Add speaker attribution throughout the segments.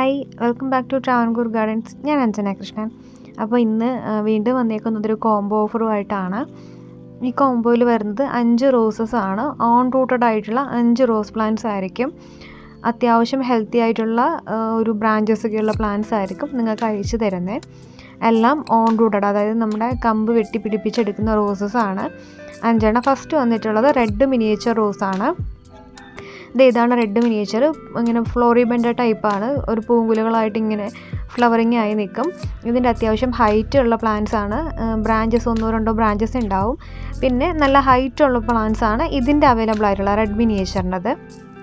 Speaker 1: hi welcome back to Travancore gardens ഞാൻ അഞ്ജന കൃഷ്ണൻ അപ്പോൾ ഇന്ന് ആ, വീണ്ടും വന്നേക്കുന്നത് ഒരു കോംബോ ഓഫറുമായിട്ടാണ് ഈ കോംബോയിൽ വരുന്നത് അഞ്ച് റോസസ് ആണ് ഓൺ റൂട്ടഡ് ആയിട്ടുള്ള അഞ്ച് റോസ് പ്ലാന്റ്സ് ആയിരിക്കും അത്യാവശ്യം ഹെൽത്തി ആയിട്ടുള്ള ആ, ഒരു ബ്രാഞ്ചസ് ഒക്കെയുള്ള പ്ലാന്റ്സ് ആയിരിക്കും നിങ്ങൾക്ക് അയച്ചു തരുന്നത് എല്ലാം ഓൺ റൂട്ടഡ് അതായത് നമ്മുടെ കമ്പ് വെട്ടി പിടിപ്പിച്ചെടുക്കുന്ന റോസസ് ആണ് അഞ്ചെണ്ണം ഫസ്റ്റ് വന്നിട്ടുള്ളത് റെഡ് മിനിയേച്ചർ റോസ് ആണ് ഇത് ഇതാണ് റെഡ് മിനിയേച്ചർ ഇങ്ങനെ ഫ്ലോറിബെൻഡ ടൈപ്പാണ് ഒരു പൂങ്കുലകളായിട്ട് ഇങ്ങനെ ഫ്ലവറിങ് ആയി നിൽക്കും ഇതിൻ്റെ അത്യാവശ്യം ഹൈറ്റ് ഉള്ള പ്ലാന്റ്സ് ആണ് ബ്രാഞ്ചസ് ഒന്നോ രണ്ടോ ബ്രാഞ്ചസ് ഉണ്ടാവും പിന്നെ നല്ല ഹൈറ്റ് ഉള്ള പ്ലാന്റ്സ് ആണ് ഇതിൻ്റെ അവൈലബിൾ ആയിട്ടുള്ള റെഡ് മിനിയേച്ചറിൻ്റെത്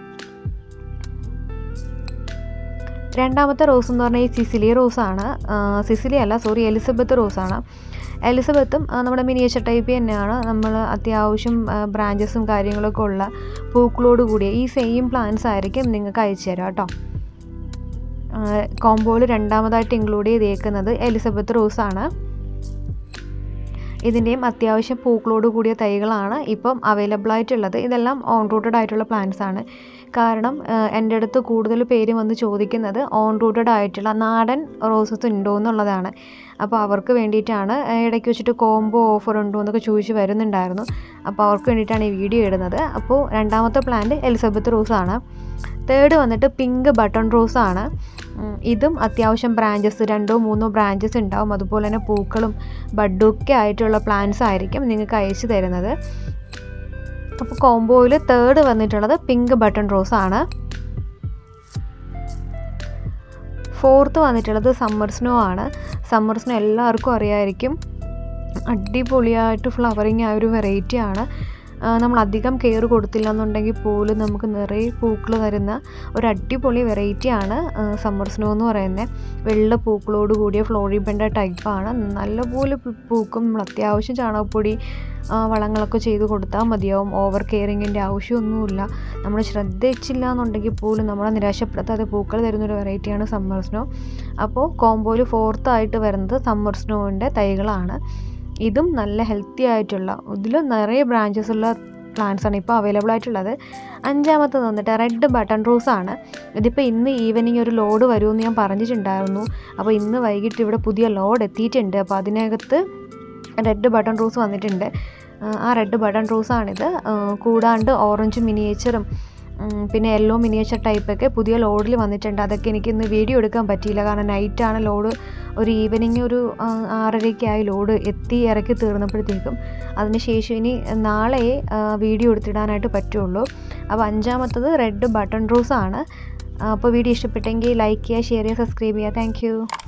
Speaker 1: രണ്ടാമത്തെ റോസ് എന്ന് പറഞ്ഞാൽ ഈ സിസിലി റോസാണ് സിസിലി അല്ല സോറി എലിസബത്ത് റോസാണ് എലിസബത്തും ആ, നമ്മുടെ മിനിയേച്ചർ ടൈപ്പ് തന്നെയാണ് നമ്മൾ അത്യാവശ്യം ബ്രാഞ്ചസും കാര്യങ്ങളൊക്കെ ഉള്ള പൂക്കളോട് കൂടിയ ഈ സെയിം പ്ലാന്റ്സ് ആയിരിക്കും നിങ്ങൾക്ക് അയച്ചു തരാം കേട്ടോ കോംബോയിൽ രണ്ടാമതായിട്ട് ഇൻക്ലൂഡ് ചെയ്തേക്കുന്നത് എലിസബത്ത് റോസാണ് ഇതിൻ്റെയും അത്യാവശ്യം പൂക്കളോട് കൂടിയ തൈകളാണ് ഇപ്പം അവൈലബിൾ ആയിട്ടുള്ളത് ഇതെല്ലാം ഓൺ റൂട്ടഡ് ആയിട്ടുള്ള പ്ലാന്റ്സ് ആണ് കാരണം ആഹ് എൻ്റെ അടുത്ത് കൂടുതൽ പേര് വന്ന് ചോദിക്കുന്നത് ഓൺ റൂട്ടഡ് ആയിട്ടുള്ള നാടൻ റോസസ് ഉണ്ടോ എന്നുള്ളതാണ് അപ്പോൾ അവർക്ക് വേണ്ടിയിട്ടാണ് ആഹ് ഇടയ്ക്ക് വെച്ചിട്ട് കോംബോ ഓഫർ ഉണ്ടോ എന്നൊക്കെ ചോദിച്ച് വരുന്നുണ്ടായിരുന്നു അപ്പോൾ അവർക്ക് വേണ്ടിയിട്ടാണ് ഈ വീഡിയോ ഇടുന്നത് അപ്പോൾ രണ്ടാമത്തെ പ്ലാന്റ് എലിസബത്ത് റോസാണ് തേർഡ് വന്നിട്ട് പിങ്ക് ബട്ടൺ റോസ് ആണ് ഉം, ഇതും അത്യാവശ്യം ബ്രാഞ്ചസ് രണ്ടോ മൂന്നോ ബ്രാഞ്ചസ് ഉണ്ടാവും അതുപോലെ തന്നെ പൂക്കളും ബഡും ഒക്കെ ആയിട്ടുള്ള പ്ലാന്റ്സ് ആയിരിക്കും നിങ്ങൾക്ക് അയച്ചു തരുന്നത് അപ്പോൾ കോംബോയിൽ തേർഡ് വന്നിട്ടുള്ളത് പിങ്ക് ബട്ടൺ റോസ് ആണ് ഫോർത്ത് വന്നിട്ടുള്ളത് സമ്മർ സ്നോ ആണ് സമ്മർ സ്നോ എല്ലാവർക്കും അറിയാമായിരിക്കും അടിപൊളിയായിട്ട് ഫ്ലവറിങ് ആയ ഒരു വെറൈറ്റി ആണ് ആ, നമ്മൾ അധികം കെയർ കൊടുത്തില്ല എന്നുണ്ടെങ്കിൽ പോലും നമുക്ക് നിറയെ പൂക്കൾ തരുന്ന ഒരു അടിപൊളി വെറൈറ്റി ആണ് സമ്മർ സ്നോ എന്ന് പറയുന്നത് വെള്ള പൂക്കളോട് കൂടിയ ഫ്ലോറിബെൻഡ ടൈപ്പാണ് നല്ലപോലെ പൂ- പൂക്കും നമ്മൾ അത്യാവശ്യം ചാണകപ്പൊടി ആ, വളങ്ങളൊക്കെ ചെയ്ത് കൊടുത്താൽ മതിയാവും ഓവർ കെയറിങ്ങിൻ്റെ ആവശ്യമൊന്നുമില്ല നമ്മൾ ശ്രദ്ധിച്ചില്ല എന്നുണ്ടെങ്കിൽ പോലും നമ്മളെ നിരാശപ്പെടുത്താതെ പൂക്കൾ തരുന്നൊരു വെറൈറ്റിയാണ് സമ്മർ സ്നോ അപ്പോൾ കോംബോയിൽ ഫോർത്ത് ആയിട്ട് വരുന്നത് സമ്മർ സ്നോവിൻ്റെ തൈകളാണ് ഇതും നല്ല ഹെൽത്തി ആയിട്ടുള്ള ഇതിൽ നിറയെ ബ്രാഞ്ചസ് ഉള്ള പ്ലാന്റ്സ് ആണ് ഇപ്പോൾ അവൈലബിൾ ആയിട്ടുള്ളത് അഞ്ചാമത്തെ വന്നിട്ട് റെഡ് ബട്ടൺ റോസ് ആണ് ഇതിപ്പോൾ ഇന്ന് ഈവനിങ് ഒരു ലോഡ് വരുമെന്ന് ഞാൻ പറഞ്ഞിട്ടുണ്ടായിരുന്നു അപ്പോൾ ഇന്ന് വൈകിട്ട് ഇവിടെ പുതിയ ലോഡ് എത്തിയിട്ടുണ്ട് അപ്പോൾ അതിനകത്ത് റെഡ് ബട്ടൺ റോസ് വന്നിട്ടുണ്ട് ആ, ആ റെഡ് ബട്ടൺ റോസാണിത് ആ, കൂടാണ്ട് ഓറഞ്ച് മിനിയേച്ചറും ഉം, പിന്നെ യെല്ലോ മിനിയേച്ചർ ടൈപ്പൊക്കെ പുതിയ ലോഡിൽ വന്നിട്ടുണ്ട് അതൊക്കെ എനിക്ക് ഇന്ന് വീഡിയോ എടുക്കാൻ പറ്റിയില്ല കാരണം നൈറ്റാണ് ലോഡ് ഒരു ഈവനിങ് ഒരു ആ, ആറരയ്ക്കായി ലോഡ് എത്തി ഇറക്കി തീർന്നപ്പോഴത്തേക്കും അതിനുശേഷം ഇനി നാളെ ആ, വീഡിയോ എടുത്തിടാനായിട്ട് പറ്റുള്ളൂ അപ്പോൾ അഞ്ചാമത്തത് റെഡ് ബട്ടൺ റോസ് ആണ് അപ്പോൾ വീഡിയോ ഇഷ്ടപ്പെട്ടെങ്കിൽ ലൈക്ക് ചെയ്യുക ഷെയർ ചെയ്യുക സബ്സ്ക്രൈബ് ചെയ്യുക താങ്ക്